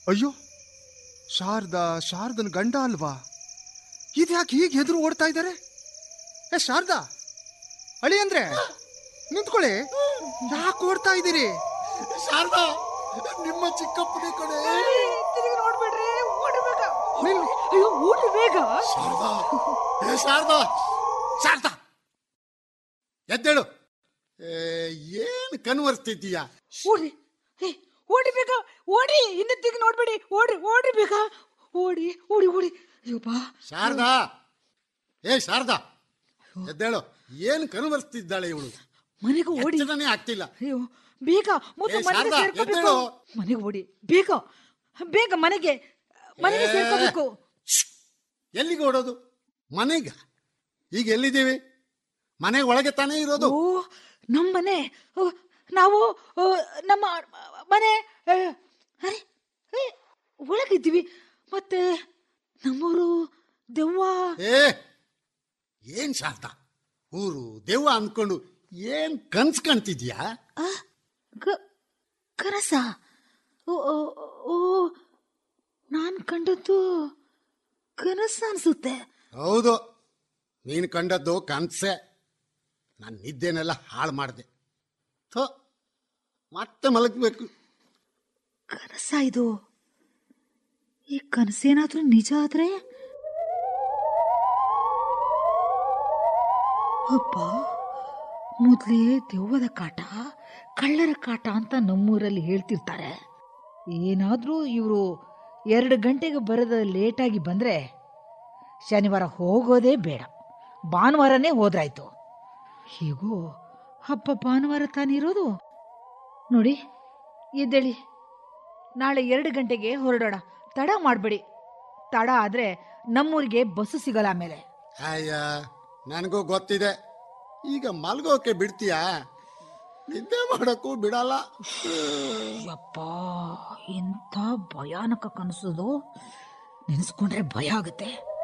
ಅಯ್ಯೋ ಶಾರದಾ ಶಾರದನ್ ಗಂಡ ಅಲ್ವಾ ಇದ್ಯಾಕೆ ಹೀಗೆ ಹೆದರು ಓಡ್ತಾ ಇದ್ದಾರೆ ಏ ಶಾರದಾ ಅಳಿ ಅಂದ್ರೆ ನಿಂತ್ಕೊಳ್ಳಿ ಯಾಕೆ ಓಡ್ತಾ ಇದ್ದೀರಿ ಶಾರದಾ ನಿಮ್ಮ ಚಿಕ್ಕಪ್ಪನೇ ಕಡೆ ತಿರುಗಿ ನೋಡ್ಬೇಡ್ರಿ ಓಡಿ ಬೇಗ ನಿಲ್- ಅಯ್ಯೋ ಓಡಿ ಬೇಗ ಶಾರದಾ ಏ ಶಾರದಾ ಶಾರದಾ ಎದ್ದೇಳು ಏ, ಏನ್ ಕನ್ವರ್ಸ್ತಿದ್ದೀಯಾ ಓಡಿ ಏ, ಓಡಿ ಬೇಗ ಓಡಿ ಹಿಂದೆ ತಿರುಗಿ ನೋಡ್ಬೇಡಿ ಓಡಿ ಓಡಿ ಬೇಗ ಓಡಿ ಓಡಿ ಓಡಿ ಅಯ್ಯೋ ಬಾ ಶಾರದಾ ಏ ಶಾರದಾ ಎದ್ದೇಳು ಏನ್ ಕನ್ವರ್ಸ್ತಿದ್ದಾಳೆ ಇವಳು ಮನೆಗೆ ಓಡಿ ಎಚ್ಚರನೇ ಆಗ್ತಿಲ್ಲ ಅಯ್ಯೋ ಬೇಗ ಮೊದಲು ಏ, ಮನೆಗೆ ಶಾರದಾ, ಸೇರ್ಕೋಬೇಕು ಎದ್ದೇಳು. ಮನೆಗೆ ಓಡಿ ಬೇಗ ಬೇಗ ಮನೆಗೆ ಮನೆಗೆ ಏ. ಸೇರ್ಕೋಬೇಕು ಎಲ್ಲಿಗೆ ಓಡೋದು ಮನೆಗ ಈಗ ಎಲ್ಲಿದ್ದೀವಿ ಮನೆ ಒಳಗೆ ತಾನೇ ಇರೋದು ಓ ನಮ್ಮ ಮನೆ ಓ, ನಾವು ಓ, ನಮ್ಮ ಮನೆ ಆ, ಅರೆ ಏ, ಒಳಗಿದ್ದೀವಿ ಮತ್ತೆ ನಮ್ಮೂರು ದೆವ್ವ ಏ ಏನ್ ಶಾರದಾ ಊರು ದೆವ್ವ ಅಂದ್ಕೊಂಡು ಏನ್ ಕನ್ಸ್ ಕಾಣ್ತಿದ್ಯಾ ಆ, ಕ- ಕನಸ ಓ ಓ, ಓ ನಾನು ಕಂಡದ್ದು ಕನಸ ಅನ್ಸುತ್ತೆ ಹೌದು ನೀನು ಕಂಡದ್ದು ಕನ್ಸೆ ನಾನು ನಿದ್ದೆನೆಲ್ಲ ಹಾಳು ಮಾಡಿದೆ ಥೋ ಮತ್ತೆ ಮಲಗಬೇಕು ಕನಸ ಇದು ಈ ಕನಸೇನಾದ್ರೂ ನಿಜ ಆದ್ರೆ ಅಪ್ಪ ಮೊದಲೇ ದೆವ್ವದ ಕಾಟ ಕಳ್ಳರ ಕಾಟ ಅಂತ ನಮ್ಮೂರಲ್ಲಿ ಹೇಳ್ತಿರ್ತಾರೆ ಏನಾದರೂ ಇವರು ಎರಡು ಗಂಟೆಗೆ ಬರದ ಲೇಟಾಗಿ ಬಂದರೆ ಶನಿವಾರ ಹೋಗೋದೇ ಬೇಡ ಭಾನುವಾರನೇ ಹೋದ್ರಾಯ್ತು ಹೀಗೂ ಹಬ್ಬ ಭಾನುವಾರ ತಾನಿರೋದು ನೋಡಿ ಎದ್ದೇಳಿ ನಾಳೆ ಎರಡು ಗಂಟೆಗೆ ಹೊರಡೋಣ ತಡ ಮಾಡಬೇಡಿ ತಡ ಆದರೆ ನಮ್ಮೂರಿಗೆ ಬಸ್ಸು ಸಿಗಲ್ಲ ಆಮೇಲೆ ಅಯ್ಯ ನನಗೂ ಗೊತ್ತಿದೆ ಈಗ ಮಲ್ಗೋಕೆ ಬಿಡ್ತೀಯಾ ನಿದ್ದೆ ಮಾಡೋಕ್ಕೂ ಬಿಡಲ್ಲ ಯಪ್ಪ ಇಂಥ ಭಯಾನಕ ಕನಸದು ನೆನೆಸ್ಕೊಂಡ್ರೆ ಭಯ ಆಗುತ್ತೆ